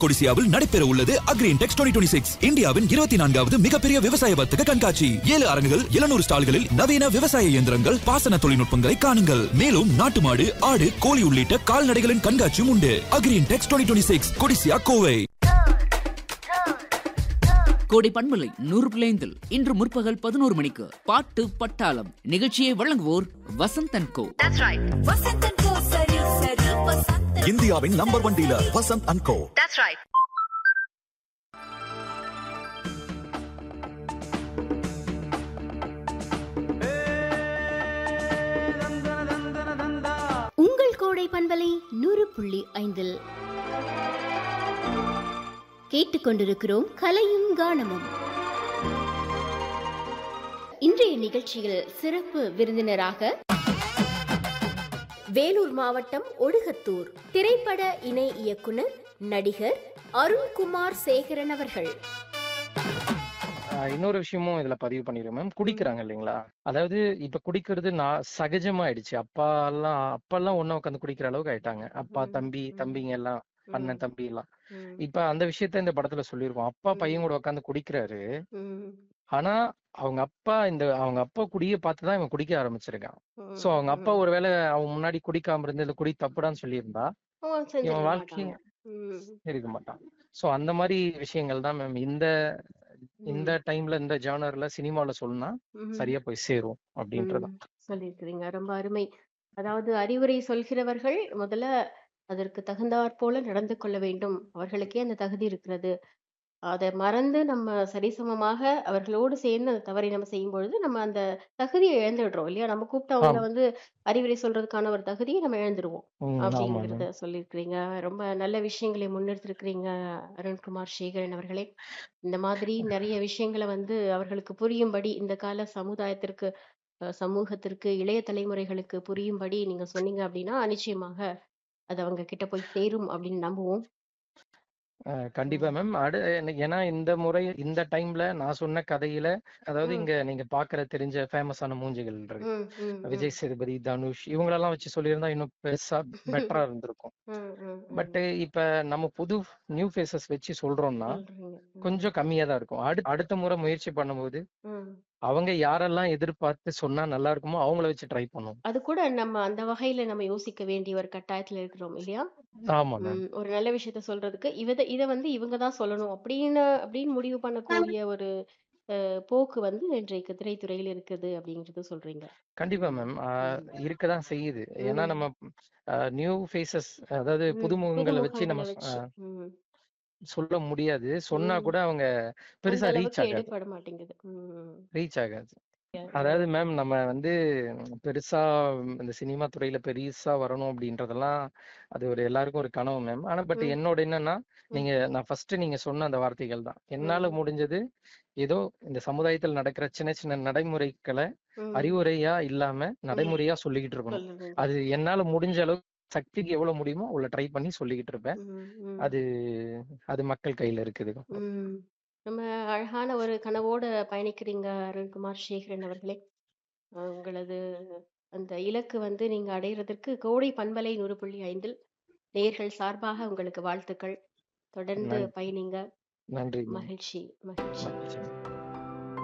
கொடிசியாவில் நடைபெற உள்ளது அக்ரீன் Agrintex twenty six இந்தியாவின் இருபத்தி நான்காவது மிகப்பெரிய விவசாய வர்த்தக கண்காட்சி ஏழு அரங்குகள் எழுநூறு ஸ்டால்களில் நவீன விவசாய இயந்திரங்கள் பாசன தொழில்நுட்பங்களை காணுங்கள் மேலும் நாட்டு மாடு ஆடு கோழி உள்ளிட்ட கால்நடைகளின் கண்காட்சியும் உண்டு Agrintex twenty six Codissia Kovai Kodai பண்பலை நூறு பிள்ளைந்தில் இன்று முற்பகல் பதினோரு மணிக்கு பாட்டு பட்டாளம் நிகழ்ச்சியை வழங்குவோர் Vasanthan Co That's right. Vasantan ko sari sari vasantan. இந்தியாவின் number one dealer Vasanth and Co That's right. உங்கள் கோடை பண்பலை நூறு புள்ளி ஐந்தில் கேட்டுக்கொண்டிருக்கிறோம் கலையும் கானமும் இன்றைய நிகழ்ச்சியில் சிறப்பு விருந்தினராக வேலூர் மாவட்டம் ஒடுகத்தூர் திரைப்பட இணை இயக்குனர் நடிகர் அருண்குமார் சேகரன் அவர்கள் ஆஹ் இன்னொரு விஷயமும் இதுல பதிவு பண்ணிடுறேன் மேம் குடிக்கிறாங்க இல்லைங்களா அதாவது இப்ப குடிக்கிறது நான் சகஜமா ஆயிடுச்சு அப்பா எல்லாம் அப்பா எல்லாம் ஒண்ணா உட்காந்து குடிக்கிற அளவுக்கு ஆயிட்டாங்க அப்பா ம், தம்பி ம். தம்பிங்க எல்லாம் அண்ணன் தம்பி எல்லாம் ம், இப்ப அந்த விஷயத்த இந்த படத்துல சொல்லியிருக்கோம் அப்பா ம். பையன் கூட உட்காந்து குடிக்கிறாரு ம், ஆனா அவங்க அப்பா இந்த அவங்க அப்பா குடிய பார்த்துதான் இவன் குடிக்க ஆரம்பிச்சிருக்கான் ம், சோ அவங்க அப்பா ம். ஒருவேளை அவன் முன்னாடி குடிக்காம இருந்து இந்த குடி தப்புடான்னு சொல்லியிருந்தா அவன் செஞ்சிருக்க இவன் வாழ்க்கை மாட்டாங்க. ம், இருக்க மாட்டான் சோ அந்த மாதிரி விஷயங்கள் தான் மேம் இந்த இந்த டைம்ல இந்த ஜானர்ல சினிமால சொன்னா ம். சரியா போய் சேரும் அப்படின்றது ம், சொல்லியிருக்கிறீங்க ரொம்ப அருமை அதாவது அறிவுரை சொல்கிறவர்கள் முதல்ல அதற்கு தகுந்தாற் போல நடந்து கொள்ள வேண்டும் அவர்களுக்கே அந்த தகுதி இருக்கிறது அதை மறந்து நம்ம சரிசமமாக அவர்களோடு சேர்ந்து அந்த தவறை நம்ம செய்யும் பொழுது நம்ம அந்த தகுதியை இழந்துடுறோம் இல்லையா நம்ம கூப்பிட்டு அவங்கள ஆமா. வந்து அறிவுரை சொல்றதுக்கான ஒரு தகுதியை நம்ம இழந்துருவோம் ம், ஆமா அப்படிங்கிறத மேம் சொல்லியிருக்கிறீங்க ரொம்ப நல்ல விஷயங்களை முன்னெடுத்திருக்கிறீங்க அருண்குமார் சேகரன் அவர்களே இந்த மாதிரி நிறைய விஷயங்களை வந்து அவர்களுக்கு புரியும்படி இந்த கால சமுதாயத்திற்கு அஹ், சமூகத்திற்கு இளைய தலைமுறைகளுக்கு புரியும்படி நீங்க சொன்னீங்க அப்படின்னா நிச்சயமாக அது அவங்க கிட்ட போய் சேரும் அப்படின்னு நம்புவோம் அஹ் கண்டிப்பா ம், மேம் அடு என்ன- ஏன்னா இந்த முறை இந்த டைம்ல நான் சொன்ன கதையில அதாவது ம், இங்க நீங்க பாக்குற தெரிஞ்ச ஃபேமஸான மூஞ்சிகள் இருக்கு ம், ம், ம், விஜய் சேதுபதி தனுஷ் இவங்களெல்லாம் வச்சு சொல்லியிருந்தா இன்னும் பெருசா பெட்டரா இருந்திருக்கும் ம், ம், பட் ம். இப்ப நம்ம புது நியூ ஃபேஸஸ் வச்சு சொல்றோம்னா சொல்றீங்க ம், கொஞ்சம் கம்மியா தான் இருக்கும் அடு அடுத்த முறை முயற்சி பண்ணும்போது ம். அவங்க யாரெல்லாம் எதிர்பார்த்து சொன்னா நல்லா இருக்குமோ அவங்கள வச்சு ட்ரை பண்ணுவோம் அது கூட நம்ம அந்த வகையில நம்ம யோசிக்க வேண்டிய ஒரு கட்டாயத்துல இருக்கிறோம் இல்லையா ஆமா மேம் ம், ஒரு நல்ல விஷயத்த சொல்றதுக்கு இவத இத வந்து இவங்க தான் சொல்லணும் அப்படின்னு அப்படின்னு முடிவு பண்ணக்கூடிய ஒரு அஹ், போக்கு வந்து இன்றைக்கு திரைத்துறையில் இருக்குது அப்படிங்கறது சொல்றீங்க கண்டிப்பா ம், மேம் ம், இருக்கதான் செய்யுது ஏன்னா ம், நம்ம நியூ ஃபேஸஸ் அதாவது ம். புதுமுகங்களை வச்சு நம்ம புதுமுகங்களை சொ- வச்சு அஹ் ம், சொல்ல முடியாது சொன்னா ம். கூட அவங்க அந்த பெருசா ரீச் அளவுக்கு ஆகாது எடுபட மாட்டேங்குது ம், ரீச் ஆகாது ம், அதாவது மேம் நம்ம வந்து பெருசா இந்த சினிமா துறையில பெருசா வரணும் அப்படின்றதெல்லாம் அது ஒரு எல்லாருக்கும் ஒரு கனவு மேம் ஆனா பட் ம், என்னோட என்னன்னா ம், நீங்க நான் ஃபர்ஸ்ட் நீங்க சொன்ன அந்த வார்த்தைகள் தான் என்னால ம், முடிஞ்சது ஏதோ இந்த சமுதாயத்தில் நடக்கிற சின்ன சின்ன நடைமுறைகளை ம், அறிவுரையா இல்லாம ம். நடைமுறையா சொல்லிக்கிட்டு இருக்கணும் சொல்லுங்க அது என்னால முடிஞ்ச அளவுக்கு சக்திக்கு எவ்வளவு முடியுமோ அவ்வளவு ட்ரை பண்ணி சொல்லிக்கிட்டு இருப்பேன் ம், ம், அது அது மக்கள் கையில இருக்குது ம். நம்ம அழகான ஒரு கனவோட பயணிக்கிறீங்க அருண்குமார் சேகரன் அவர்களே அஹ் உங்களது அந்த இலக்கு வந்து நீங்க அடையிறதற்கு கோடை பண்பலை நூறு புள்ளி ஐந்தில் நேர்கள் சார்பாக உங்களுக்கு வாழ்த்துக்கள் தொடர்ந்து நன்றி பயணிங்க நன்றி மேம் மகிழ்ச்சி மகிழ்ச்சி மகிழ்ச்சி